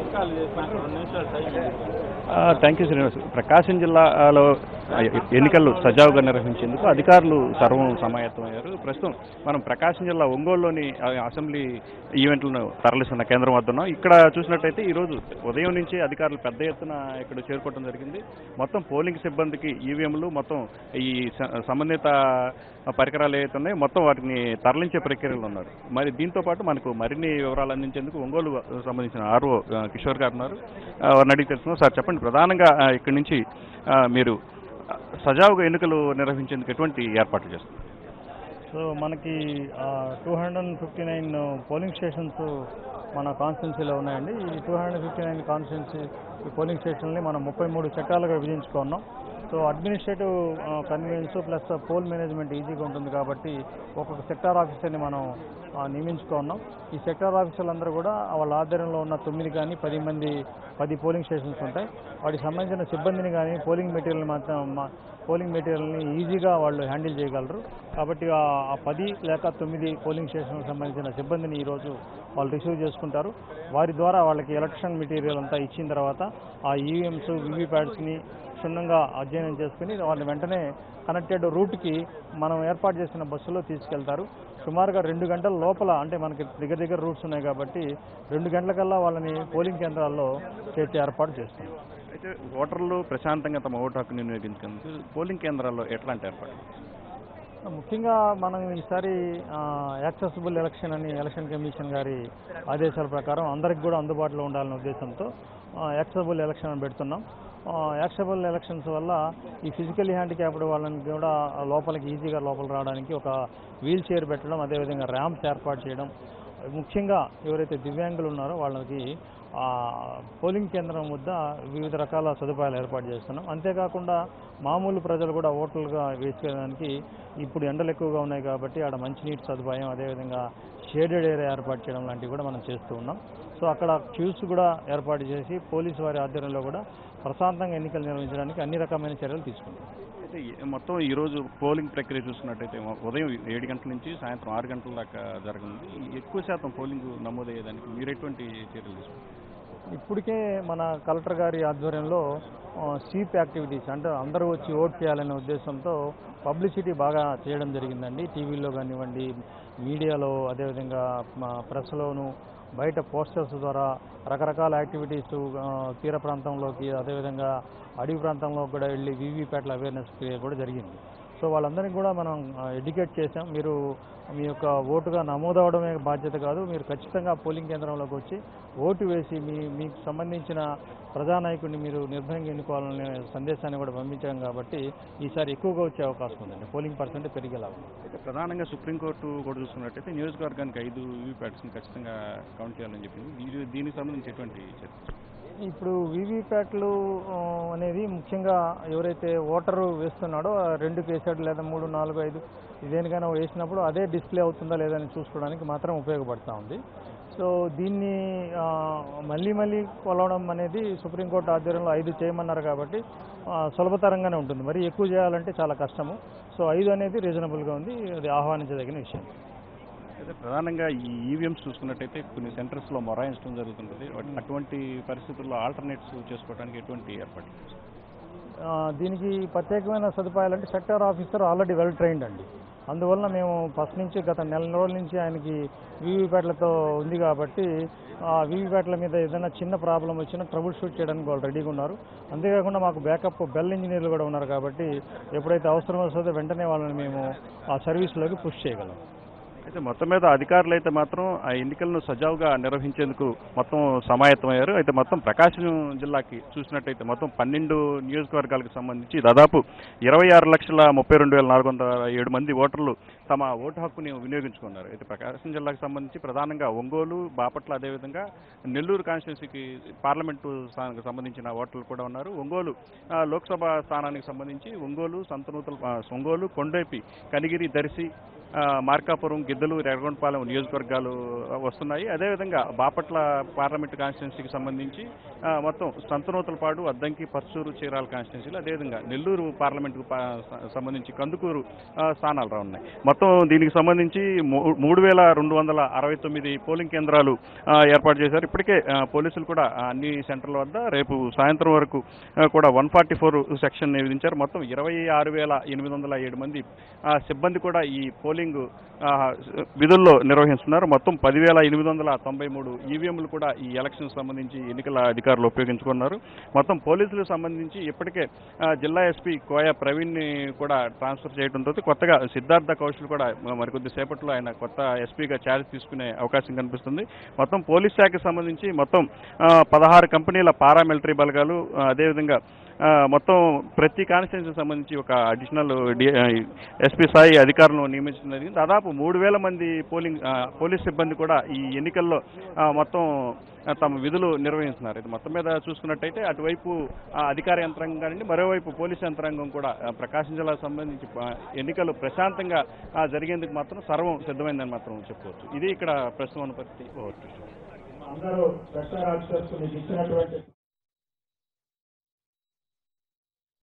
Thank you Srinivas ప్రకాశం జిల్లాలో ఆ, ఎన్నికలు సజావుగా నిర్వహించేందుకు అధికారులు సర్వం సమాయత్తమయ్యారు ప్రస్తుతం మనం ప్రకాశం జిల్లా ఒంగోలులోని ఆ, అసెంబ్లీ ఈవెంట్లను తరలిస్తున్న కేంద్రం వద్ద ఉన్నాం ఇక్కడ చూసినట్టయితే ఈరోజు ఉదయం నుంచి అధికారులు పెద్ద ఎత్తున ఇక్కడ చేరుకోవడం జరిగింది మొత్తం పోలింగ్ సిబ్బందికి ఈవీఎంలు మొత్తం ఈ స- సంబంధిత పరికరాలు ఏవైతే ఉన్నాయో మొత్తం వాటిని తరలించే ప్రక్రియలో ఉన్నారు మరి దీంతో పాటు మనకు మరిన్ని వివరాలు అందించేందుకు ఒంగోలు సంబంధించిన ఆర్ఓ కిషోర్ గారు ఉన్నారు ఆ, వారిని అడిగి తెలుసుకున్నాం సార్ చెప్పండి ప్రధానంగా ఆ, ఇక్కడి నుంచి ఆ, మీరు ఆ, సజావుగా ఎన్నికలు నిర్వహించేందుకు ఎటువంటి ఏర్పాట్లు చేస్తారు సో మనకి two hundred and fifty nine polling stations మన కాన్స్టిట్యున్సీలో ఉన్నాయండి ఈ two hundred fifty nine constituency ఈ పోలింగ్ స్టేషన్ని మనం ముప్పై మూడు చట్టాలుగా విభజించుకున్నాం so administrative convenience plus poll management ఈజీగా ఉంటుంది కాబట్టి ఒక్కొక్క సెక్టార్ ఆఫీసర్ని మనం ఆ, నియమించుకున్నాం ఈ సెక్టార్ ఆఫీసర్లందరూ కూడా వాళ్ళ ఆధ్వర్యంలో ఉన్న తొమ్మిది కానీ పది మంది పది పోలింగ్ స్టేషన్స్ ఉంటాయి వాటికి సంబంధించిన సిబ్బందిని కానీ పోలింగ్ మెటీరియల్ మాత్రం మా- పోలింగ్ మెటీరియల్ని ఈజీగా వాళ్ళు హ్యాండిల్ చేయగలరు కాబట్టి ఆ ఆ పది లేక తొమ్మిది పోలింగ్ స్టేషన్కి సంబంధించిన సిబ్బందిని ఈరోజు వాళ్ళు రిసీవ్ చేసుకుంటారు వారి ద్వారా వాళ్ళకి ఎలక్షన్ మెటీరియల్ అంతా ఇచ్చిన తర్వాత ఆ ఈవీఎంస్ వీవీప్యాడ్స్ని క్షుణ్ణంగా అధ్యయనం చేసుకుని వాళ్ళని వెంటనే కనెక్టెడ్ రూట్కి మనం ఏర్పాటు చేసిన బస్సులో తీసుకెళ్తారు సుమారుగా రెండు గంటల లోపల అంటే మనకి దగ్గర దగ్గర రూట్స్ ఉన్నాయి కాబట్టి రెండు గంటలకల్లా వాళ్ళని పోలింగ్ కేంద్రాల్లో చేర్చే ఏర్పాటు చేస్తాం అయితే ఓటర్లు ప్రశాంతంగా తమ ఓటు హక్కును వినియోగించుకుందుకు పోలింగ్ కేంద్రాల్లో ఎట్లాంటి ఏర్పాట్లు ముఖ్యంగా మనం ఈసారి యాక్సెసిబుల్ ఎలక్షన్ అని ఎలక్షన్ కమిషన్ గారి ఆదేశాల ప్రకారం అందరికి కూడా అందుబాటులో ఉండాలనే ఉద్దేశంతో యాక్సెసిబుల్ ఎలక్షన్ అని పెడుతున్నాం యాక్సెసిబుల్ ఎలక్షన్స్ వల్ల ఈ ఫిజికల్లీ హ్యాండిక్యాప్డ్ వాళ్ళని కూడా లోపలికి ఈజీగా లోపల రావడానికి ఒక వీల్ చైర్ పెట్టడం అదేవిధంగా ర్యాంప్స్ ఏర్పాటు చేయడం ముఖ్యంగా ఎవరైతే దివ్యాంగులు ఉన్నారో వాళ్ళకి ఆ, పోలింగ్ కేంద్రం వద్ద వివిధ రకాల సదుపాయాలు ఏర్పాటు చేస్తున్నాం అంతేకాకుండా మామూలు ప్రజలు కూడా ఓటర్లుగా వేసుకోవడానికి ఇప్పుడు ఎండలు ఎక్కువగా ఉన్నాయి కాబట్టి ఆడ మంచినీటి సదుపాయం అదేవిధంగా షేడెడ్ ఏరియా ఏర్పాటు చేయడం లాంటివి కూడా మనం చేస్తూ ఉన్నాం సో అక్కడ క్యూస్ కూడా ఏర్పాటు చేసి పోలీసు వారి ఆధ్వర్యంలో కూడా ప్రశాంతంగా ఎన్నికలు నిర్వహించడానికి అన్ని రకమైన చర్యలు తీసుకుంటాం అయితే ఈ- మొత్తం ఈ రోజు పోలింగ్ ప్రక్రియ చూసుకున్నట్టయితే మొ- ఉదయం ఏడు గంటల నుంచి సాయంత్రం ఆరు గంటల దాకా జరగనుంది ఈ ఎక్కువ శాతం పోలింగ్ నమోదయ్యేదానికి మీరు ఎటువంటి చర్యలు తీసుకుంటారు ఇప్పటికే మన కలెక్టర్ గారి ఆధ్వర్యంలో స్వీప్ యాక్టివిటీస్ అంటే అందరూ వచ్చి ఓట్ చేయాలనే ఉద్దేశంతో పబ్లిసిటీ బాగా చేయడం జరిగిందండి టీవీలో కానివ్వండి మీడియాలో అదేవిధంగా మా ప్రెస్లోను బయట పోస్టర్స్ ద్వారా రకరకాల యాక్టివిటీస్ ఆ, తీర ప్రాంతంలోకి అదేవిధంగా అడవి ప్రాంతంలో కూడా వెళ్ళి వీవీప్యాట్ల అవేర్నెస్ కూడా జరిగింది సో వాళ్ళందరినీ కూడా మనం ఎడ్యుకేట్ చేసాం మీరు మీ యొక్క ఓటుగా నమోదవడమే బాధ్యత కాదు మీరు ఖచ్చితంగా పోలింగ్ కేంద్రంలోకి వచ్చి ఓటు వేసి మీ మీకు సంబంధించిన ప్రజానాయకుడిని మీరు నిర్భయంగా ఎన్నుకోవాలనే సందేశాన్ని కూడా పంపించాం కాబట్టి ఈసారి ఎక్కువగా వచ్చే అవకాశం ఉందండి పోలింగ్ పర్సెంట్ పెరిగేలా ఉంది అయితే ప్రధానంగా సుప్రీంకోర్టు కూడా చూసుకున్నట్టయితే నియోజకవర్గానికి ఐదు వీవీప్యాట్స్ని ఖచ్చితంగా కౌంట్ చేయాలని చెప్పింది దీని దీనికి సంబంధించి ఎటువంటి చర్య ఇప్పుడు వీవీప్యాట్లు ఆ, అనేది ముఖ్యంగా ఎవరైతే ఓటరు వేస్తున్నాడో ఆ రెండుకి వేసాడు లేదా మూడు నాలుగు ఐదు దేనికైనా వేసినప్పుడు అదే డిస్ప్లే అవుతుందా లేదని చూసుకోవడానికి మాత్రం ఉపయోగపడతా ఉంది సో దీన్ని ఆ, మళ్ళీ మళ్ళీ కొలవడం అనేది సుప్రీంకోర్టు ఆధ్వర్యంలో ఐదు చేయమన్నారు కాబట్టి ఆ, సులభతరంగానే ఉంటుంది మరి ఎక్కువ చేయాలంటే చాలా కష్టము సో ఐదు అనేది రీజనబుల్గా ఉంది అది ఆహ్వానించదగిన విషయం అయితే ప్రధానంగా ఈ ఈవీఎంస్ చూసుకున్నట్టయితే కొన్ని సెంటర్స్లో మొరాయించడం జరుగుతుంటుంది వాటి- అటువంటి పరిస్థితుల్లో ఆల్టర్నేట్స్ చేసుకోవడానికి ఎటువంటి ఏర్పాట్లు చేస్తారు? ఆ, దీనికి ప్రత్యేకమైన సదుపాయాలు అంటే sector officer already well trained అండి అందువల్ల మేము ఫస్ట్ నుంచి గత నెల రోజుల నుంచి ఆయనకి వీవీప్యాట్లతో ఉంది కాబట్టి ఆ వీవీప్యాట్ల మీద ఏదైనా చిన్న ప్రాబ్లం వచ్చినా ట్రబుల్ షూట్ చేయడానికి వాళ్ళు రెడీగా ఉన్నారు అంతేకాకుండా మాకు బ్యాకప్ బెల్ ఇంజనీర్లు కూడా ఉన్నారు కాబట్టి ఎప్పుడైతే అవసరం వస్తుందో వెంటనే వాళ్ళని మేము ఆ సర్వీస్లోకి పుష్ చేయగలం అయితే మొత్తం మీద అధికారులు అయితే మాత్రం ఆ ఎన్నికలను సజావుగా నిర్వహించేందుకు మొత్తం సమాయత్తమయ్యారు అయితే మొత్తం ప్రకాశం జిల్లాకి చూసినట్టయితే మొత్తం పన్నెండు నియోజకవర్గాలకు సంబంధించి దాదాపు ఇరవై ఆరు లక్షల ముప్పై రెండు వేల నాలుగు వందల ఏడు మంది ఓటర్లు తమ ఓటు హక్కుని వినియోగించుకున్నారు అయితే ప్రకాశం జిల్లాకు సంబంధించి ప్రధానంగా ఒంగోలు బాపట్ల అదేవిధంగా నెల్లూరు కాన్స్టిట్యున్సీకి పార్లమెంటు స్థానానికి సంబంధించిన ఓటర్లు కూడా ఉన్నారు ఒంగోలు ఆ, లోక్సభ స్థానానికి సంబంధించి ఒంగోలు సంతనూతల ఆ, ఒంగోలు కొండేపి కనిగిరి దర్శి ఆ, మార్కాపురం గిద్దలు రెరగొండపాలెం నియోజకవర్గాలు వస్తున్నాయి అదేవిధంగా బాపట్ల పార్లమెంటు కాన్స్టిట్యున్సీకి సంబంధించి ఆ, మొత్తం సంతనూతలపాడు అద్దంకి పర్చూరు చీరాల కాన్స్టిట్యున్సీలు అదేవిధంగా నెల్లూరు పార్లమెంటుకు పా- స- సంబంధించి కందుకూరు ఆ, స్థానాలు రానున్నాయి మొత్తం దీనికి సంబంధించి మూ- మూడు వేల రెండు వందల అరవై తొమ్మిది పోలింగ్ కేంద్రాలు ఆ, ఏర్పాటు చేశారు ఇప్పటికే ఆ, పోలీసులు కూడా ఆ, అన్ని సెంటర్ల వద్ద రేపు సాయంత్రం వరకు ఆ, కూడా వన్ ఫార్టీ ఫోర్ సెక్షన్ విధించారు మొత్తం ఇరవై ఆరు వేల ఎనిమిది వందల ఏడు మంది ఆ, సిబ్బంది కూడా ఈ పోలింగ్ ఆ, విధుల్లో నిర్వహిస్తున్నారు మొత్తం పదివేల ఎనిమిది వందల తొంభై మూడు ఈవీఎంలు కూడా ఈ ఎలక్షన్ సంబంధించి ఎన్నికల అధికారులు ఉపయోగించుకున్నారు మొత్తం పోలీసులకు సంబంధించి ఇప్పటికే ఆ, జిల్లా ఎస్పీ కోయ ప్రవీణ్ని కూడా ట్రాన్స్ఫర్ చేయడంతో కొత్తగా సిద్ధార్థ కౌశల్ కూడా మరికొద్ది సేపట్లో ఆయన కొత్త ఎస్పీగా ఛార్జ్ తీసుకునే అవకాశం కనిపిస్తుంది మొత్తం పోలీస్ శాఖకు సంబంధించి మొత్తం ఆ, పదహారు కంపెనీల పారామిలిటరీ బలగాలు ఆ, అదేవిధంగా ఆ, మొత్తం ప్రతి కాన్స్టిట్యూన్సీకి సంబంధించి ఒక అడిషనల్ డి ఎస్పీ స్థాయి అధికారులను నియమించడం జరిగింది దాదాపు మూడు వేల మంది పోలింగ్ ఆ, పోలీస్ సిబ్బంది కూడా ఈ ఎన్నికల్లో ఆ, మొత్తం ఆ, తమ విధులు నిర్వహిస్తున్నారు ఇది మొత్తం మీద చూసుకున్నట్టయితే అటువైపు ఆ, అధికార యంత్రాంగం కానివ్వండి మరోవైపు పోలీస్ యంత్రాంగం కూడా ఆ, ప్రకాశం జిల్లాకు సంబంధించి ఆ, ఎన్నికలు ప్రశాంతంగా ఆ, జరిగేందుకు మాత్రం సర్వం సిద్ధమైందని మాత్రం చెప్పుకోవచ్చు ఇది ఇక్కడ ప్రస్తుతం ఉన్న పరిస్థితి ఓవర్ టు. అందరూ పెద్ద రాజకీయ ఇచ్చినటువంటి